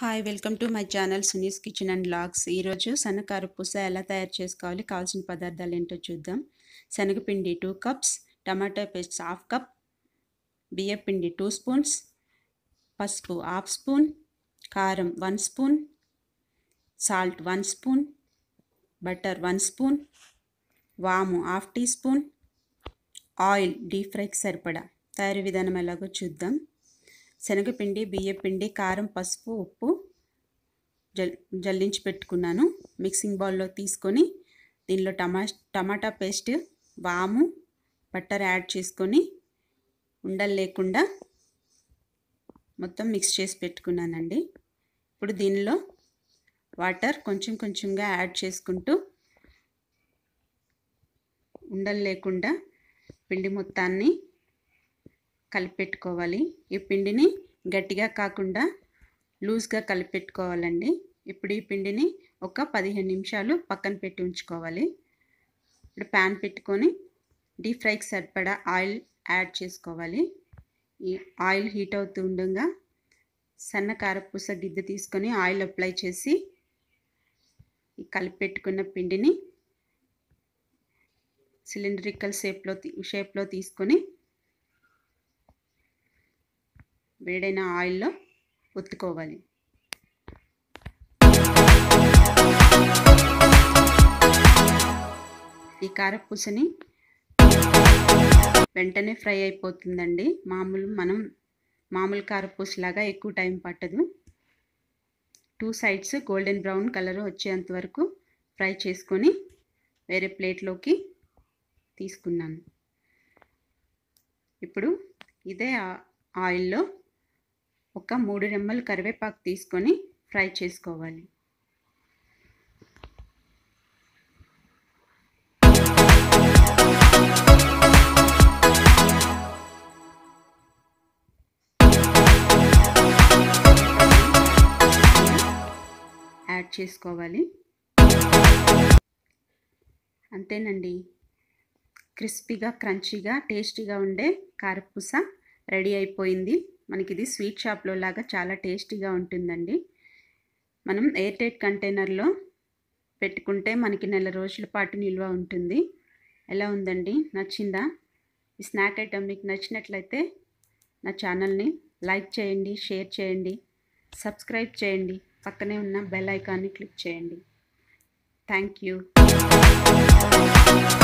hi welcome to my channel Suni's kitchen and vlogs ఈరోజు సన్నకారు పూస ఎలా తయారు చేసుకోవాలి కావాల్సిన పదార్థాలు ఏంటో చూద్దాం శనగపిండి two cups tomato paste half cup బియ్యపిండి టూ స్పూన్స్ పసుపు హాఫ్ స్పూన్ కారం one spoon salt one spoon butter one spoon వాము half teaspoon oil deep ఫ్రైకి సరిపడా తయారీ విధానం ఎలాగో చూద్దాం శనగపిండి బియ్యపిండి కారం పసుపు ఉప్పు జల్ జల్లించి పెట్టుకున్నాను మిక్సింగ్ బౌల్లో తీసుకొని దీనిలో టమా టమాటా పేస్ట్ వాము బట్టర్ యాడ్ చేసుకొని ఉండలు లేకుండా మొత్తం మిక్స్ చేసి పెట్టుకున్నానండి ఇప్పుడు దీనిలో వాటర్ కొంచెం కొంచెంగా యాడ్ చేసుకుంటూ ఉండలు లేకుండా పిండి మొత్తాన్ని కలిపెట్టుకోవాలి ఈ పిండిని గట్టిగా కాకుండా లూజ్గా కలిపెట్టుకోవాలండి ఇప్పుడు ఈ పిండిని ఒక పదిహేను నిమిషాలు పక్కన పెట్టి ఉంచుకోవాలి ఇప్పుడు ప్యాన్ పెట్టుకొని డీప్ ఫ్రైకి సరిపడా ఆయిల్ యాడ్ చేసుకోవాలి ఈ ఆయిల్ హీట్ అవుతూ ఉండగా సన్న కారపూస గిద్దె తీసుకొని ఆయిల్ అప్లై చేసి ఈ కలిపెట్టుకున్న పిండిని సిలిండ్రికల్ షేప్లో షేప్లో తీసుకొని వేడైన ఆయిల్లో ఒత్తుకోవాలి ఈ కారపూసని వెంటనే ఫ్రై అయిపోతుందండి మామూలు మనం మామూలు కారపూసలాగా ఎక్కువ టైం పట్టదు two sides golden brown colour వచ్చేంత వరకు ఫ్రై చేసుకొని వేరే ప్లేట్లోకి తీసుకున్నాను ఇప్పుడు ఇదే ఆయిల్లో ఒక మూడు రెమ్మలు కరివేపాకు తీసుకొని ఫ్రై చేసుకోవాలి యాడ్ చేసుకోవాలి అంతేనండి క్రిస్పీగా క్రంచీగా టేస్టీగా ఉండే కారపూస రెడీ అయిపోయింది మనకి ఇది స్వీట్ షాప్లో లాగా చాలా టేస్టీగా ఉంటుందండి మనం ఎయిర్ టైట్ కంటైనర్లో పెట్టుకుంటే మనకి నెల రోజుల పాటు నిల్వ ఉంటుంది ఎలా ఉందండి నచ్చిందా ఈ స్నాక్ ఐటమ్ మీకు నచ్చినట్లయితే నా ఛానల్ని లైక్ చేయండి షేర్ చేయండి సబ్స్క్రైబ్ చేయండి పక్కనే ఉన్న బెల్ ఐకాన్ని క్లిక్ చేయండి థ్యాంక్ యూ